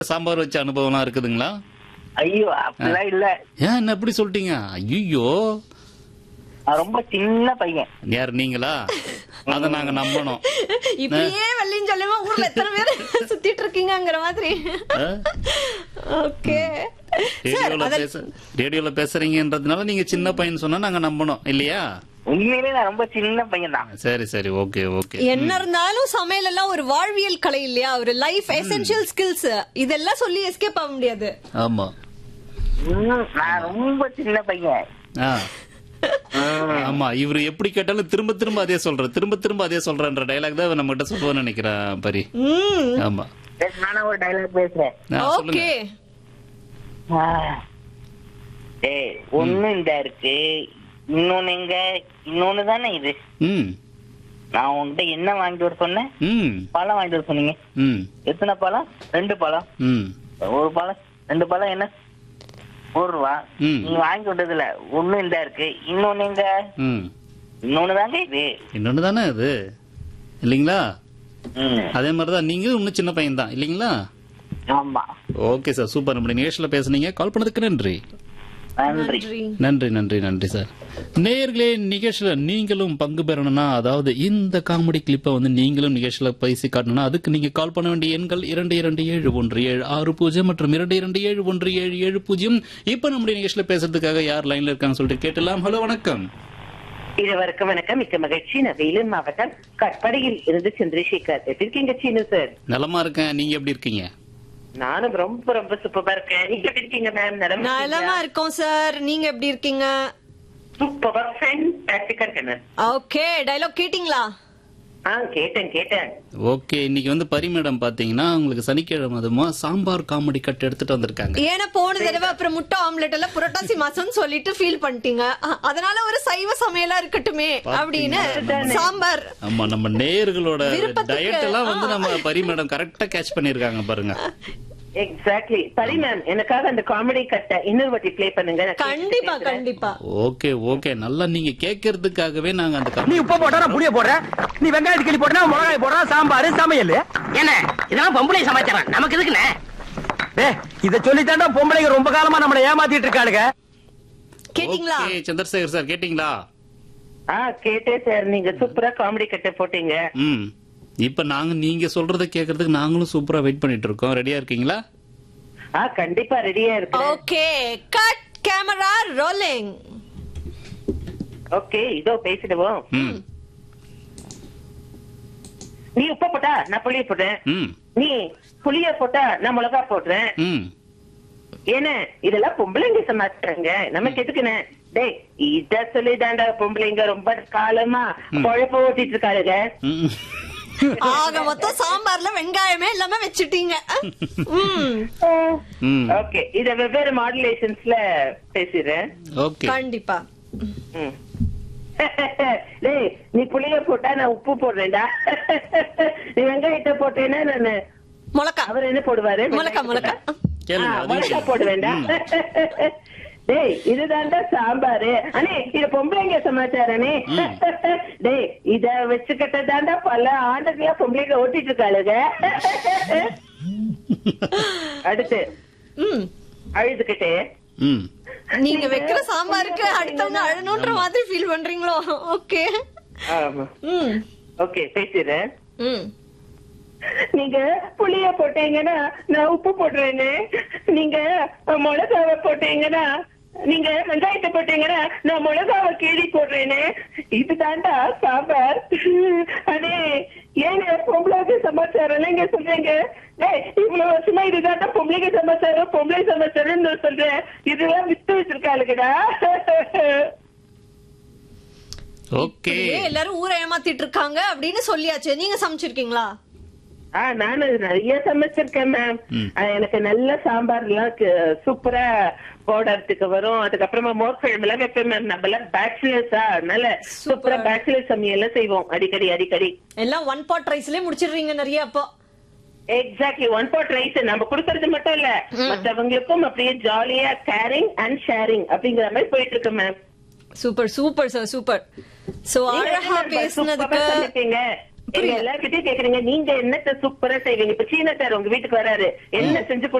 சாம்பார் வச்ச அனுபவம்லாம் இருக்குதுங்களா ஐயோ அப்படிலாம் இல்ல ஏன் என்ன எப்படி சொல்லிட்டீங்க ஐயோ நான் ரொம்ப சின்ன பையன் யார் நீங்களா அத நாங்க நம்பணும் இப்படியே வெள்ளின்னு சொல்லுமா ஊர்ல எத்தனை பேர் சுத்திட்டு இருக்கீங்கங்கிற மாதிரி ஆ? ஓகே ரேடியோல பேச ரேடியோல பேசுறீங்கன்றதுனால நீங்க சின்ன பையன் சொன்னா நாங்க நம்பணும் இல்லையா உண்மையிலே நான் ரொம்ப சின்ன பையன் தான் சரி சரி ஓகே ஓகே என்ன இருந்தாலும் சமையல் எல்லாம் ஒரு வாழ்வியல் கலை இல்லையா ஒரு லைஃப் எசென்ஷியல் ஸ்கில்ஸ் இதெல்லாம் சொல்லி எஸ்கேப் ஆக முடியாது ஆமா ம், நான் ரொம்ப சின்ன பையன் ஆ ஆமா இவரு எப்படி கேட்டாலும் திரும்ப திரும்ப அதே சொல்ற திரும்ப திரும்ப அதே சொல்றன்ற டைலாக் தான் நம்ம கிட்ட சொல்லுவோம்னு நினைக்கிறேன் பரி ம் ஆமா சரி, நானும் ஒரு டைலாக் பேசுறேன் ஆ, சொல்லுங்க ஓகே ஆ. ஏய் ஒண்ணு இந்த இருக்கு இன்னொன்னு எங்க இன்னொன்னு தானே இது ம் நான் உன்கிட்ட என்ன வாங்கிட்டு வர சொன்னேன் ம் பழம் வாங்கிட்டு வர சொன்னீங்க ம் எத்தனை பழம் ரெண்டு பழம் ம் ஒரு பழம் ரெண்டு பழம் என்ன ஒரு ரூபா ம். நீ வாங்கி விட்டதுல ஒண்ணு இந்த இருக்கு இன்னொன்னு எங்க ம் இன்னொன்னு தாங்க இது இன்னொன்னு தானே அது இல்லைங்களா ம். அதே மாதிரி தான் நீங்க இன்னும் சின்ன பையன் தான் இல்லைங்களா ஆமா ஓகே சார் சூப்பர் நம்மளுடைய நிகழ்ச்சியில் பேசுனீங்க கால் பண்ணதுக்கு நன்றி நன்றி நன்றி நன்றி நன்றி நன்றி சார் நேர்களே நிகழ்ச்சியில நீங்களும் பங்கு பெறணும்னா அதாவது இந்த காமெடி கிளிப்பை வந்து நீங்களும் நிகழ்ச்சியில பேசி காட்டணும்னா அதுக்கு நீங்க கால் பண்ண வேண்டிய எண்கள் இரண்டு இரண்டு ஏழு ஒன்று ஏழு ஆறு பூஜ்ஜியம் மற்றும் இரண்டு இரண்டு ஏழு ஒன்று ஏழு ஏழு பூஜ்ஜியம் இப்ப நம்முடைய நிகழ்ச்சியில பேசுறதுக்காக யார் லைன்ல இருக்காங்க சொல்லிட்டு கேட்டலாம் ஹலோ வணக்கம் இருவருக்கும் வணக்கம் மிக்க மகிழ்ச்சி நான் வேலூர் மாவட்டம் கட்படையில் இருந்து சந்திரசேகர் எப்படி இருக்கீங்க சீனு சார் நலமா இருக்கேன் நீங்க எப்படி இருக்கீங்க நானும் ரொம்ப ரொம்ப சூப்பரா இருக்கேன் நீங்க எப்படி இருக்கீங்க மேம் நலமா இருக்கோம் சார் நீங்க எப்படி இருக்கீங்க சூப்பரா ஃபேன்டாஸ்டிக்கா இருக்கேன் நான். ஓகே டயலாக் கேட்டிங்களா ஆ கேட்டேன் கேட்டேன் ஓகே இன்னைக்கு வந்து பரிமேடம் பாத்தீங்கன்னா உங்களுக்கு சனிக்கிழமை அதுமா சாம்பார் காமெடி கட் எடுத்துட்டு வந்திருக்காங்க ஏன்னா போன தடவை அப்புறம் முட்டை ஆம்லெட் எல்லாம் புரட்டாசி மாசம்னு சொல்லிட்டு ஃபீல் பண்ணிட்டீங்க அ- அதனால ஒரு சைவ சமையலா இருக்கட்டுமே அப்படின்னு சாம்பார் ஆமா நம்ம நேயர்களோட விருப்பத்துக்கு, டயட் எல்லாம் வந்து நம்ம பரிமேடம் கரெக்டா கேட்ச் பண்ணிருக்காங்க பாருங்க எக்ஸாக்ட்லி சரி மேம் எனக்காக அந்த காமெடி கட்டை இன்னொரு வாட்டி ப்ளே பண்ணுங்க நான் கண்டிப்பா கேட்டுட்டு பேசுறேன். கண்டிப்பா ஓகே ஓகே நல்லா நீங்க கேட்கறதுக்காகவே நாங்க அந்த நீ comedy- உப்பு போட்டா நான் புளிய போடுற நீ வெங்காயத்து கிளி போட்டா மிளகாய் போடுற சாம்பார் சமையல் என்ன இதெல்லாம் பொம்பளை சமாச்சாரம் நமக்கு எதுக்குண்ணே ஏ இத சொல்லித்தாண்டா பொம்பளைங்க ரொம்ப காலமா நம்மள ஏமாத்திட்டு இருக்காளுங்க கேட்டிங்களா ஓகே சந்திரசேகர் சார் கேட்டிங்களா ஆ கேட்டேன் சார் நீங்க சூப்பரா காமெடி கட்டை போட்டீங்க ம் இப்ப நாங்க நீங்க சொல்றத கேட்கறதுக்கு நாங்களும் சூப்பரா வெயிட் பண்ணிட்டு இருக்கோம் ரெடியா இருக்கீங்களா ஆ கண்டிப்பா ரெடியா இருக்கு okay cut camera rolling okay இதோ பேசிடுவோம் ம் நீ உப்பு போட்டா நான் புளிய போட்டேன் ம் நீ புளிய போட்டா நான் மிளகா போடுறேன் ம் ஏன்னா இதெல்லாம் பொம்பளைங்க சமாச்சாரங்க நமக்கு எதுக்குண்ணே டேய் இத சொல்லிதாண்டா பொம்பளைங்க ரொம்ப காலமா குழப்ப ஓட்டிட்டு இருக்காளுங்க ம். ஆக மொத்தம் சாம்பார்ல வெங்காயமே இல்லாம வச்சுட்டீங்க ம், ம் ஓகே இத வெவ்வேறு மாடுலேஷன்ஸ்ல பேசிடுறேன் ஓகே கண்டிப்பா ம். டேய் நீ புளிய போட்டா நான் உப்பு போடுறேன்டா நீ வெங்காயத்தை போட்டேன்னா நானு முளக்கா அவர் என்ன போடுவாரு முளக்கா முளக்கா கேளுங்க, ஆ, அது மிளகா கேளுங்க. போடுவேன்டா டேய் இதுதான்டா சாம்பாரு அண்ணே இது பொம்பளைங்க சமாச்சாரனே டேய் இத வச்சுக்கிட்டதாண்டா பல ஆண்டுகளா பொம்பளைங்க ஓட்டிட்டு இருக்காளுங்க அடுத்து ம் அழுதுகிட்டே ம் நீங்க வைக்கிற சாம்பாருக்கு அடுத்தவங்க அழணுன்ற மாதிரி ஃபீல் பண்றீங்களோ ஓகே ஆமா ம் ஓகே பேசிடுறேன் ம் நீங்க புளிய போட்டீங்கன்னா நான் உப்பு போடுறேன்னு நீங்க மிளகாவை போட்டீங்கன்னா நீங்க வெங்காயத்தை போட்டீங்கன்னா நான் மிளகாவை கீழி போடுறேன்னு இதுதான்டா சாம்பார் அடே ஏங்க பொம்பளைங்க சமாச்சாரம் நீங்க சொல்றீங்க டேய், இவ்வளவு வருஷமா இதுதான்டா பொம்பளைங்க சமாச்சாரம் பொம்பளை சமாச்சாரம்னு நான் சொல்றேன் இதெல்லாம் வித்து வச்சிருக்காளுங்கடா ஓகே இப்படியே எல்லாரும் ஊரை ஏமாத்திட்டு இருக்காங்க அப்படின்னு சொல்லியாச்சு நீங்க சமைச்சிருக்கீங்களா ஆ நானும் நிறைய சமைச்சிருக்கேன் மேம் ம். எனக்கு நல்ல சாம்பார் எல்லாம் சூப்பரா போடுறதுக்கு வரும் அதுக்கப்புறமா மோர் குழம்பு எல்லாம் வைப்பேன் மேம் நம்ம எல்லாம் பேச்சுலர்ஸா அதனால சூப்பரா பேச்சுலர் சமையல் எல்லாம் செய்வோம் அடிக்கடி அடிக்கடி எல்லாம் ஒன் பாட் ரைஸ்லயே முடிச்சிடுறீங்க நிறைய அப்போ எக்ஸாக்ட்லி ஒன் பாட் ரைஸ் நம்ம கொடுக்கறது மட்டும் இல்ல மற்றவங்களுக்கும் அப்படியே ஜாலியா கேரிங் அண்ட் ஷேரிங் அப்படிங்கிற மாதிரி போயிட்டு இருக்கு ma'am super super sir super so அழகா பேசுனதுக்கு எங்க எல்லார்கிட்டயும் கேக்குறீங்க நீங்க என்னத்த சூப்பரா செய்வீங்க இப்ப சீனத்தார் உங்க வீட்டுக்கு வராரு என்ன செஞ்சு